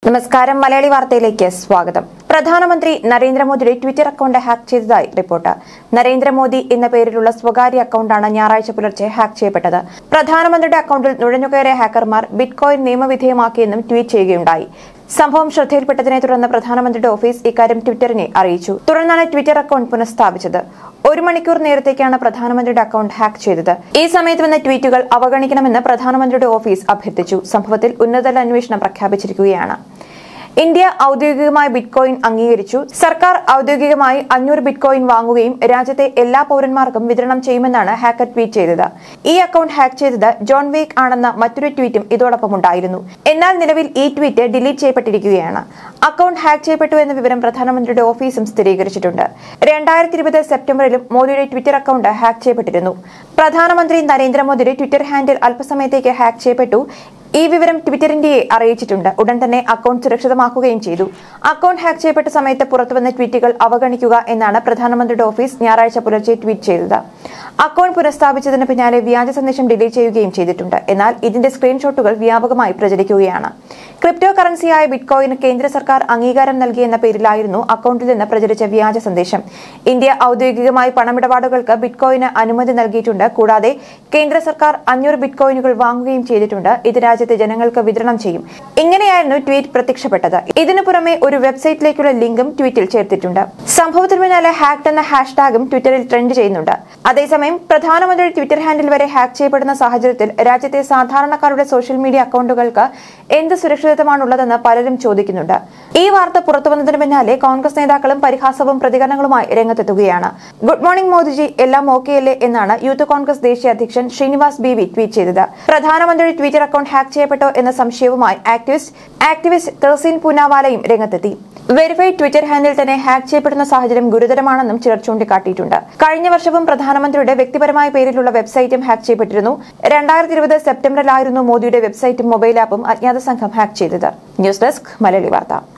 നമസ്കാരം മലയാളി വാർത്തയിലേക്ക് സ്വാഗതം പ്രധാനമന്ത്രി നരേന്ദ്രമോദിയുടെ ട്വിറ്റർ അക്കൗണ്ട് ഹാക്ക് ചെയ്തതായി റിപ്പോർട്ട് നരേന്ദ്രമോദി എന്ന പേരിലുള്ള സ്വകാര്യ അക്കൗണ്ടാണ് ഞായറാഴ്ച പുലർച്ചെ ഹാക്ക് ചെയ്യപ്പെട്ടത് പ്രധാനമന്ത്രിയുടെ അക്കൗണ്ടിൽ നുഴഞ്ഞുകയറിയ ഹാക്കർമാർ ബിറ്റ്കോയിൻ നിയമവിധേയമാക്കിയെന്നും ട്വീറ്റ് ചെയ്യുകയുണ്ടായി സംഭവം ശ്രദ്ധയിൽപ്പെട്ടതിനെ തുടർന്ന് പ്രധാനമന്ത്രിയുടെ ഓഫീസ് ഇക്കാര്യം ട്വിറ്ററിനെ അറിയിച്ചു തുടർന്നാണ് ട്വിറ്റർ അക്കൗണ്ട് പുനഃസ്ഥാപിച്ചത് ഒരു മണിക്കൂർ നേരത്തേക്കാണ് പ്രധാനമന്ത്രിയുടെ അക്കൗണ്ട് ഹാക്ക് ചെയ്തത് ഈ സമയത്ത് വന്ന ട്വീറ്റുകൾ അവഗണിക്കണമെന്ന് പ്രധാനമന്ത്രിയുടെ ഓഫീസ് അഭ്യർത്ഥിച്ചു സംഭവത്തിൽ ഉന്നതതല അന്വേഷണം പ്രഖ്യാപിച്ചിരിക്കുകയാണ് ഇന്ത്യ ഔദ്യോഗികമായി ബിറ്റ്കോയിൻ അംഗീകരിച്ചു സർക്കാർ ഔദ്യോഗികമായി അഞ്ഞൂറ് ബിറ്റ്കോയിൻ വാങ്ങുകയും രാജ്യത്തെ എല്ലാ പൗരന്മാർക്കും വിതരണം ചെയ്യുമെന്നാണ് ഹാക്കർ ട്വീറ്റ് ചെയ്തത് ഈ അക്കൗണ്ട് ഹാക്ക് ചെയ്തത് ജോൺ വേക്ക് ആണെന്ന മറ്റൊരു ട്വീറ്റും ഇതോടൊപ്പം ഉണ്ടായിരുന്നു എന്നാൽ നിലവിൽ ഈ ട്വീറ്റ് ഡിലീറ്റ് ചെയ്യപ്പെട്ടിരിക്കുകയാണ് അക്കൗണ്ട് ഹാക്ക് ചെയ്യപ്പെട്ടു എന്ന വിവരം പ്രധാനമന്ത്രിയുടെ ഓഫീസും സ്ഥിരീകരിച്ചിട്ടുണ്ട് രണ്ടായിരത്തി ഇരുപത് സെപ്റ്റംബറിലും മോദിയുടെ ട്വിറ്റർ അക്കൗണ്ട് ഹാക്ക് ചെയ്യപ്പെട്ടിരുന്നു പ്രധാനമന്ത്രി നരേന്ദ്രമോദിയുടെ ട്വിറ്റർ ഹാൻഡിൽ അല്പസമയത്തേക്ക് ഹാക്ക് ചെയ്യപ്പെട്ടു ഈ വിവരം ട്വിറ്ററിന്റെയെ അറിയിച്ചിട്ടുണ്ട് ഉടൻ തന്നെ അക്കൗണ്ട് സുരക്ഷിതമാക്കുകയും ചെയ്തു അക്കൗണ്ട് ഹാക്ക് ചെയ്യപ്പെട്ട സമയത്ത് പുറത്തുവന്ന ട്വീറ്റുകൾ അവഗണിക്കുക എന്നാണ് പ്രധാനമന്ത്രിയുടെ ഓഫീസ് ഞായറാഴ്ച പുലർച്ചെ ട്വീറ്റ് ചെയ്തത് അക്കൗണ്ട് പുനഃസ്ഥാപിച്ചതിന് പിന്നാലെ വ്യാജ സന്ദേശം ഡിലീറ്റ് ചെയ്യുകയും ചെയ്തിട്ടുണ്ട് എന്നാൽ ഇതിന്റെ സ്ക്രീൻഷോട്ടുകൾ വ്യാപകമായി പ്രചരിക്കുകയാണ് ക്രിപ്റ്റോ കറൻസിയായ ബിറ്റ്കോയിന് കേന്ദ്ര സർക്കാർ അംഗീകാരം നൽകിയെന്ന പേരിലായിരുന്നു അക്കൗണ്ടിൽ നിന്ന് പ്രചരിച്ച വ്യാജ സന്ദേശം ഇന്ത്യ ഔദ്യോഗികമായി പണമിടപാടുകൾക്ക് ബിറ്റ്കോയിന് അനുമതി നൽകിയിട്ടുണ്ട് കൂടാതെ കേന്ദ്ര സർക്കാർ അഞ്ഞൂറ് ബിറ്റ്കോയിനുകൾ വാങ്ങുകയും ചെയ്തിട്ടുണ്ട് ഇത് രാജ്യത്തെ ജനങ്ങൾക്ക് വിതരണം ചെയ്യും ഇങ്ങനെയായിരുന്നു ട്വീറ്റ് പ്രത്യക്ഷപ്പെട്ടത് ഇതിനു പുറമെ ഒരു വെബ്സൈറ്റിലേക്കുള്ള ലിങ്കും ട്വീറ്റിൽ ചേർത്തിട്ടുണ്ട് സംഭവത്തിന് പിന്നാലെ ഹാക്ട് എന്ന ഹാഷ്ടാഗും ട്വിറ്ററിൽ ട്രെൻഡ് ചെയ്യുന്നുണ്ട് അതേസമയം പ്രധാനമന്ത്രി ട്വിറ്റർ ഹാൻഡിൽ വരെ ഹാക്ക് ചെയ്യപ്പെടുന്ന സാഹചര്യത്തിൽ രാജ്യത്തെ സാധാരണക്കാരുടെ സോഷ്യൽ മീഡിയ അക്കൗണ്ടുകൾക്ക് എന്ത് സുരക്ഷിതത്വമാണുള്ളതെന്ന് പലരും ചോദിക്കുന്നുണ്ട് ഈ വാർത്ത പുറത്തുവന്നതിന് പിന്നാലെ കോൺഗ്രസ് നേതാക്കളും പരിഹാസവും പ്രതികരണങ്ങളുമായി രംഗത്തെത്തുകയാണ് ഗുഡ് മോർണിംഗ് മോദിജി എല്ലാം ഓക്കെയല്ലേ എന്നാണ് യൂത്ത് കോൺഗ്രസ് ദേശീയ അധ്യക്ഷൻ ശ്രീനിവാസ് ബി വി ട്വീറ്റ് ചെയ്തത് പ്രധാനമന്ത്രി ട്വിറ്റർ അക്കൗണ്ട് ഹാക്ക് ചെയ്യപ്പെട്ടോ എന്ന സംശയവുമായി ആക്ടിവിസ്റ്റ് ആക്ടിവിസ്റ്റ് തെർസീൻ പൂനാവാലയും രംഗത്തെത്തി വെരിഫൈഡ് ട്വിറ്റർ ഹാൻഡിൽ തന്നെ ഹാക്ക് ചെയ്യപ്പെടുന്ന സാഹചര്യം ഗുരുതരമാണെന്നും ചിലർ ചൂണ്ടിക്കാട്ടിയിട്ടുണ്ട് കഴിഞ്ഞ വർഷവും പ്രധാനമന്ത്രിയുടെ വ്യക്തിപരമായ പേരിലുള്ള വെബ്സൈറ്റും ഹാക്ക് ചെയ്യപ്പെട്ടിരുന്നു രണ്ടായിരത്തി ഇരുപത് സെപ്റ്റംബറിലായിരുന്നു മോദിയുടെ വെബ്സൈറ്റും മൊബൈൽ ആപ്പും അജ്ഞാത സംഘം ഹാക്ക് ചെയ്തത് ന്യൂസ് ഡെസ്ക് മലയാളി വാർത്ത